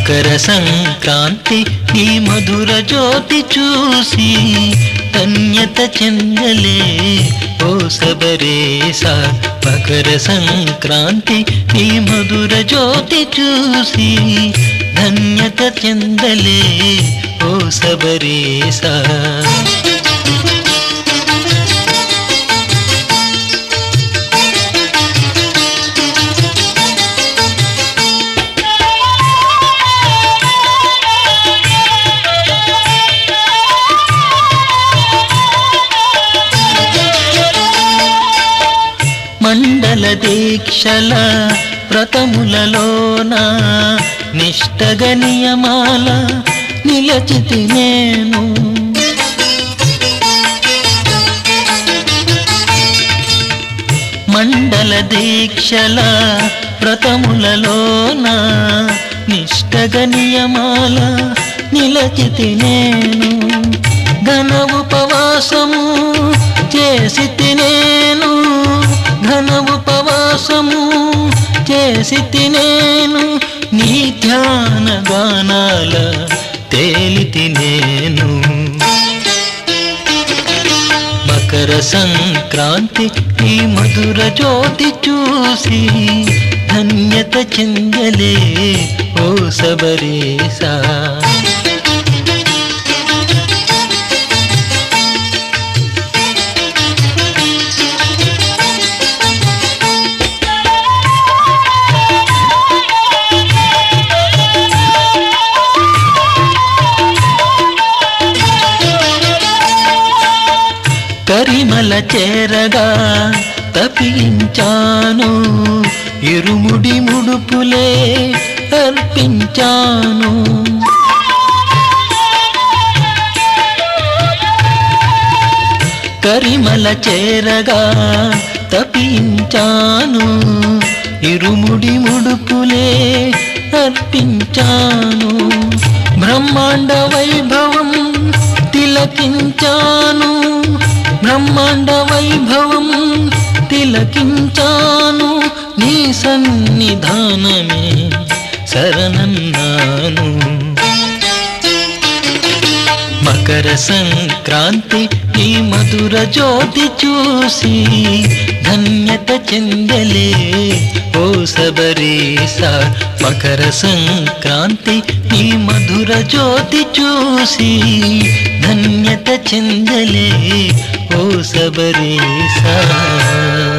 మకర సంక్రాంతి ఈ మధుర జ్యోతి చూసి ధన్యత చెందలే ఓ సబరేస మకర సంక్రాంతి ఈ మధుర జ్యోతి చూసి ధన్యత చెందలే ఓ సబరేసా మండల దీక్షల వ్రతములలోన నిష్టగ నియమాల నిలచితి నేను మండల దీక్షల వ్రతములలోన నిష్టగ నియమాల నిలచితి నేను ఘన ఉపవాసము చేసి నేను ఘన ఉపవాసము చేసి నేను నీ ధ్యాన గానాల తేలితి నేను మకర సంక్రాంతి ఈ మధుర జ్యోతి చూసి ధన్యత చెందలే ఓ సబరేసా కరిమల చేరగా తపించాను ఇరుముడి ముడుపులే అర్పించాను కరిమల చేరగా తపించాను ఇరుముడి ముడుపులే అర్పించాను బ్రహ్మాండ వైభవం తిలకించాను బ్రహ్మాండ వైభవం తిలకించాను నీ సన్నిధానమే శరణన్నాను మకర సంక్రాంతి ఈ మధుర జ్యోతి చూసి ధన్యత చెందలే ఓ సబరీసా మకర సంక్రాంతి ఈ మధుర జ్యోతి చూసి ధన్యత చెందలే ఓ సబరీసా